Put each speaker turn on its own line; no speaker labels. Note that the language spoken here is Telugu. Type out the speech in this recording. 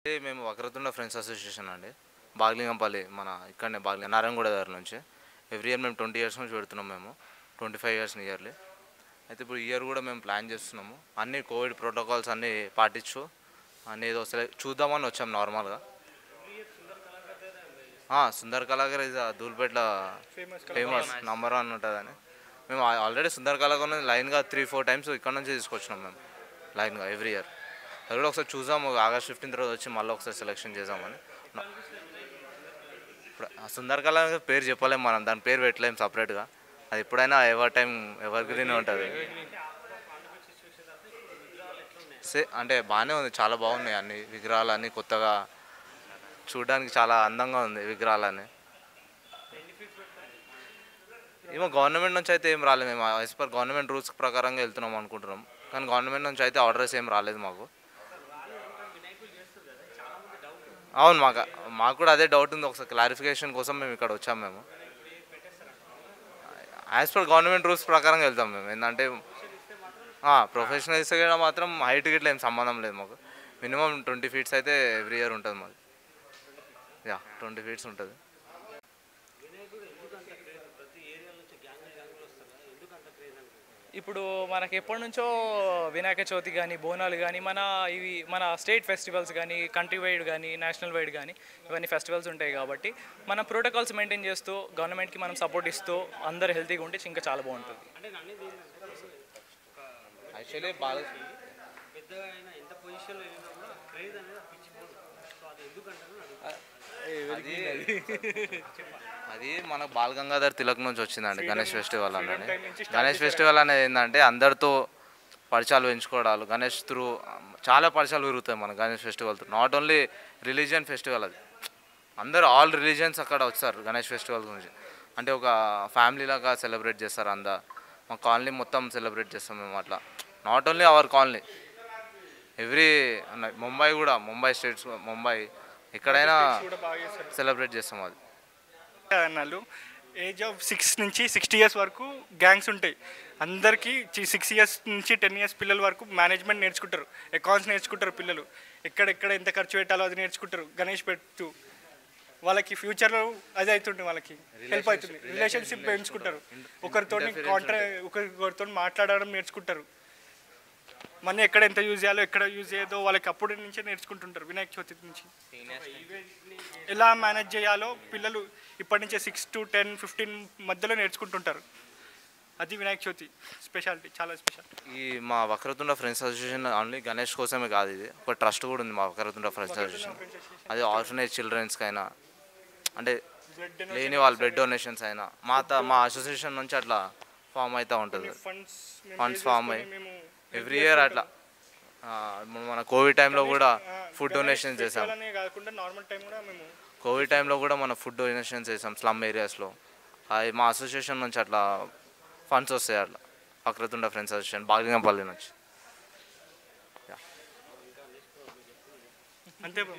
ఇది మేము వక్రతుండ ఫ్రెండ్స్ అసోసియేషన్ అండి బాగ్లింగంపల్లి మన ఇక్కడనే బాగ్లి నారాయణగూడ దగ్గర నుంచి ఎవ్రీ ఇయర్ మేము ట్వంటీ ఇయర్స్ నుంచి పెడుతున్నాం మేము ట్వంటీ ఫైవ్ ఇయర్స్ ఇయర్లీ అయితే ఇప్పుడు ఇయర్ కూడా మేము ప్లాన్ చేస్తున్నాము అన్ని కోవిడ్ ప్రోటోకాల్స్ అన్నీ పాటించు అన్ని ఏదో సెలెక్ట్ చూద్దామని వచ్చాం నార్మల్గా సుందర్ కళాగర్ ఇది ధూల్పేట్ల ఫేమస్ నంబర్ వన్ ఉంటుందని మేము ఆల్రెడీ సుందర్ కళాగర్ నుంచి లైన్గా త్రీ ఫోర్ టైమ్స్ ఇక్కడ నుంచి తీసుకొచ్చినాం మేము లైన్గా ఎవ్రీ ఇయర్ అది కూడా ఒకసారి చూసాం ఆగస్ట్ ఫిఫ్టీన్త్ రోజు వచ్చి మళ్ళీ ఒకసారి సెలెక్షన్ చేసామని ఇప్పుడు ఆ సుందర్ కళ పేరు చెప్పలేము మనం దాని పేరు పెట్టలేము సపరేట్గా అది ఎప్పుడైనా ఎవరి టైం ఎవరి గ్రీన్ ఉంటుంది సే అంటే బాగానే ఉంది చాలా బాగున్నాయి అన్ని విగ్రహాలు అన్నీ కొత్తగా చూడడానికి చాలా అందంగా ఉంది విగ్రహాలన్నీ ఏమో గవర్నమెంట్ నుంచి అయితే ఏం రాలేదు మేము యాజ్ పర్ గవర్నమెంట్ రూల్స్ ప్రకారంగా వెళ్తున్నాం అనుకుంటున్నాం కానీ గవర్నమెంట్ నుంచి అయితే ఆర్డర్స్ ఏం రాలేదు మాకు అవును మాకు మాకు కూడా అదే డౌట్ ఉంది ఒకసారి క్లారిఫికేషన్ కోసం మేము ఇక్కడ వచ్చాం మేము యాజ్ పర్ గవర్నమెంట్ రూల్స్ ప్రకారంగా వెళ్తాం మేము ఏంటంటే ప్రొఫెషనల్ ఇస్తే కూడా మాత్రం హైట్ గిట్ల ఏం సంబంధం లేదు మాకు మినిమం ట్వంటీ ఫీట్స్ అయితే ఎవ్రీ ఇయర్ ఉంటుంది మాకు యా ట్వంటీ ఫీట్స్ ఉంటుంది
ఇప్పుడు మనకి ఎప్పటి నుంచో వినాయక చవితి కానీ బోనాలు కానీ మన ఇవి మన స్టేట్ ఫెస్టివల్స్ కానీ కంట్రీ వైడ్ కానీ నేషనల్ వైడ్ కానీ ఇవన్నీ ఫెస్టివల్స్ ఉంటాయి కాబట్టి మన ప్రోటోకాల్స్ మెయింటైన్ చేస్తూ గవర్నమెంట్కి మనం సపోర్ట్ ఇస్తూ అందరు హెల్తీగా ఉంటే ఇంకా చాలా బాగుంటుంది
యాక్చువల్లీ బాగా
పెద్దగా అయినా ఎంత పొజిషన్లో వెళ్ళినా కూడా క్రేజ్ అనేది పిచ్చిపోదు సో అది ఎందుకంటారు
అది అది మన బాల్ గంగాధర్ తిలక్ నుంచి వచ్చిందండి గణేష్ ఫెస్టివల్ అనేది గణేష్ ఫెస్టివల్ అనేది ఏంటంటే అందరితో పరిచయాలు పెంచుకోవడాలు గణేష్ త్రూ చాలా పరిచయాలు పెరుగుతాయి మన Ganesh festival through not only religion festival అది అందరూ ఆల్ రిలీజియన్స్ అక్కడ వచ్చారు గణేష్ ఫెస్టివల్ గురించి అంటే ఒక ఫ్యామిలీ లాగా సెలబ్రేట్ చేస్తారు అందా మా కాలనీ మొత్తం సెలబ్రేట్ చేస్తాం మేము అట్లా not only our colony every Mumbai కూడా ముంబై స్టేట్స్ ముంబై ఎక్కడైనా సెలబ్రేట్ చేస్తాం అది
అన్నాళ్ళు ఏజ్ ఆఫ్ సిక్స్ నుంచి సిక్స్టీ ఇయర్స్ వరకు గ్యాంగ్స్ ఉంటాయి అందరికీ సిక్స్ ఇయర్స్ నుంచి టెన్ ఇయర్స్ పిల్లల వరకు మేనేజ్మెంట్ నేర్చుకుంటారు అకౌంట్స్ నేర్చుకుంటారు పిల్లలు ఎక్కడెక్కడ ఎంత ఖర్చు పెట్టాలో అది నేర్చుకుంటారు గణేష్ పెట్టు వాళ్ళకి ఫ్యూచర్లో అది అవుతుంది వాళ్ళకి హెల్ప్ అవుతుంది రిలేషన్షిప్ పెంచుకుంటారు ఒకరితో కాంట్రా ఒకరితో మాట్లాడడం నేర్చుకుంటారు మనీ ఎక్కడ ఎంత యూజ్ చేయాలో ఎక్కడ యూజ్ చేయదో వాళ్ళకి అప్పటి నుంచే నేర్చుకుంటుంటారు వినాయక చవితి నుంచి ఎలా మేనేజ్ చేయాలో పిల్లలు ఇప్పటి నుంచే సిక్స్ టు టెన్ ఫిఫ్టీన్ మధ్యలో నేర్చుకుంటుంటారు అది వినాయక చవితి స్పెషాలిటీ చాలా స్పెషల్
ఈ మా Vakratunda friends association only Ganesh కోసమే కాదు ఇది ఒక ట్రస్ట్ కూడా ఉంది మా వక్రతుండ ఫ్రెండ్స్ అసోసియేషన్ అది ఆర్ఫనేజ్ చిల్డ్రన్స్కి అయినా అంటే లేని వాళ్ళ బ్లడ్ డొనేషన్స్ అయినా మా త- మా అసోసియేషన్ నుంచి అట్లా ఫామ్ అవుతూ ఉంటుంది
ఫండ్స్
ఫండ్స్ ఫామ్ అయ్యి ఎవ్రీ ఇయర్ అట్లా ఆ, ఇప్పుడు మన కోవిడ్ టైంలో కూడా ఫుడ్ డొనేషన్స్ చేసాం
అనే కాకుండా నార్మల్ టైం కూడా మేము
కోవిడ్ టైంలో కూడా మన ఫుడ్ డొనేషన్స్ చేసాం స్లమ్ ఏరియాస్లో అది మా అసోసియేషన్ నుంచి అట్లా ఫండ్స్ వస్తాయి అట్లా వక్రతుండ ఫ్రెండ్స్ అసోసియేషన్ బాలింగంపల్లి నుంచి
అంతే bro.